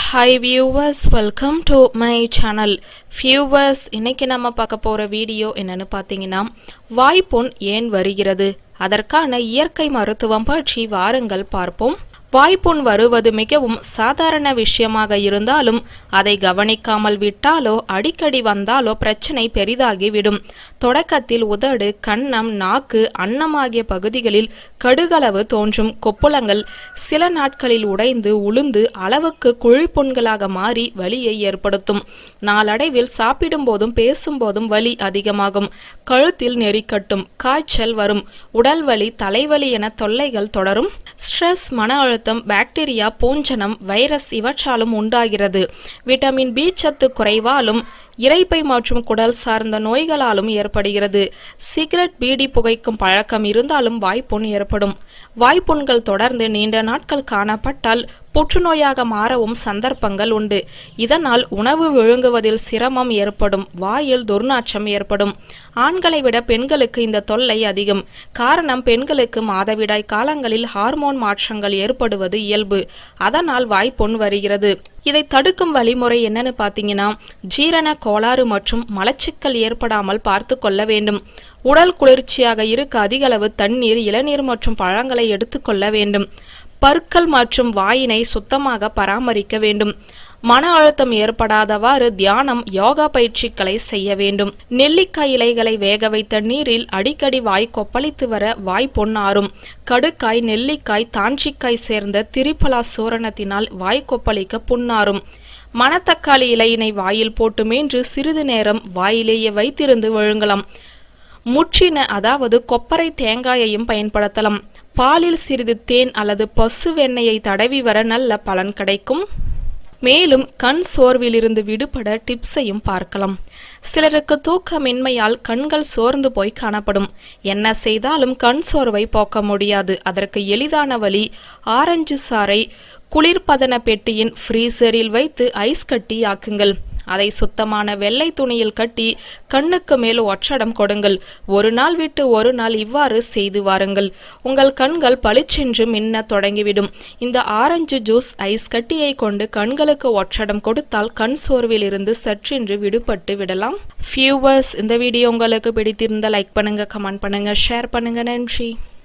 hi viewers welcome to my channel viewers இன்னைக்கு நம்ம பார்க்க போகிற வீடியோ என்னன்னு பார்த்தீங்கன்னா வாய்ப்புண் ஏன் வருகிறது அதற்கான இயற்கை மருத்துவம் பற்றி வாருங்கள் பார்ப்போம் வாய்ப்புண் வருவது மிகவும் சாதாரண விஷயமாக இருந்தாலும் அதை கவனிக்காமல் விட்டாலோ அடிக்கடி வந்தாலோ பிரச்சனை பெரிதாகிவிடும் தொடக்கத்தில் உதடு கன்னம் நாக்கு அன்னம் ஆகிய பகுதிகளில் கடுகளவு தோன்றும் கொப்புளங்கள் சில நாட்களில் உடைந்து உளுந்து அளவுக்கு குழிப்புண்களாக மாறி வலியை ஏற்படுத்தும் நாளடைவில் சாப்பிடும் போதும் பேசும் போதும் வலி அதிகமாகும் கழுத்தில் நெறிக்கட்டும் காய்ச்சல் வரும் உடல் வலி தலைவலி என தொல்லைகள் தொடரும் ஸ்ட்ரெஸ் மன அழுத்தம் பாக்டீரியா பூஞ்சனம் வைரஸ் இவற்றாலும் உண்டாகிறது விட்டமின் பி சத்து குறைவாலும் இரைப்பை மற்றும் குடல் சார்ந்த நோய்களாலும் ஏற்படுகிறது சிகரெட் பீடி புகைக்கும் பழக்கம் இருந்தாலும் வாய்ப்புண் ஏற்படும் வாய்ப்புண்கள் தொடர்ந்து நீண்ட நாட்கள் காணப்பட்டால் புற்றுநோயாக மாறவும் சந்தர்ப்பங்கள் உண்டு இதனால் உணவு விழுங்குவதில் சிரமம் ஏற்படும் வாயில் துர்நாற்றம் ஏற்படும் ஆண்களை விட பெண்களுக்கு இந்த தொல்லை அதிகம் காரணம் பெண்களுக்கு மாதவிடாய் காலங்களில் ஹார்மோன் மாற்றங்கள் ஏற்படுவது இயல்பு அதனால் வாய்ப்புண் வருகிறது இதை தடுக்கும் வழிமுறை என்னன்னு பார்த்தீங்கன்னா ஜீரண கோளாறு மற்றும் மலச்சிக்கல் ஏற்படாமல் பார்த்து கொள்ள வேண்டும் உடல் குளிர்ச்சியாக இருக்க அதிக அளவு தண்ணீர் இளநீர் மற்றும் பழங்களை எடுத்துக்கொள்ள வேண்டும் பற்கள் மற்றும் வாயினை சுத்தமாக பராமரிக்க வேண்டும் மன அழுத்தம் ஏற்படாதவாறு தியானம் யோகா பயிற்சிகளை செய்ய வேண்டும் நெல்லிக்காய் இலைகளை வேக வைத்த நீரில் அடிக்கடி வாய் கொப்பளித்து வர வாய் பொன்னாரும் கடுக்காய் நெல்லிக்காய் தாஞ்சிக்காய் சேர்ந்த திரிபலா சூரணத்தினால் வாய் கொப்பளிக்க புண்ணாரும் மணத்தக்காளி இலையினை வாயில் போட்டு மேன்று சிறிது நேரம் வாயிலேயே வைத்திருந்து விழுங்கலாம் முற்றின அதாவது கொப்பரை தேங்காயையும் பயன்படுத்தலாம் பாலில் சிறிது தேன் அல்லது பசு வெண்ணெயை தடவி வர நல்ல பலன் கிடைக்கும் மேலும் கண் சோர்விலிருந்து விடுபட டிப்ஸையும் பார்க்கலாம் சிலருக்கு தூக்கமின்மையால் கண்கள் சோர்ந்து போய் காணப்படும் என்ன செய்தாலும் கண் சோர்வை போக்க முடியாது அதற்கு எளிதான வழி ஆரஞ்சு சாறை குளிர்பதன பெட்டியின் ஃப்ரீசரில் வைத்து ஐஸ் கட்டி ஆக்குங்கள் அதை சுத்தமான வெள்ளை துணியில் கட்டி கண்ணுக்கு மேல் ஒற்றடம் கொடுங்கள் ஒரு நாள் விட்டு ஒரு நாள் இவ்வாறு செய்து வாருங்கள் உங்கள் கண்கள் பளிச்சென்று மின்ன தொடங்கிவிடும் இந்த ஆரஞ்சு ஜூஸ் ஐஸ் கட்டியை கொண்டு கண்களுக்கு ஒற்றடம் கொடுத்தால் கண் சோர்வில் இருந்து சற்றென்று விடுபட்டு விடலாம் ஃபியூவர்ஸ் இந்த வீடியோ உங்களுக்கு பிடித்திருந்த லைக் பண்ணுங்க கமெண்ட் பண்ணுங்க ஷேர் பண்ணுங்க நன்றி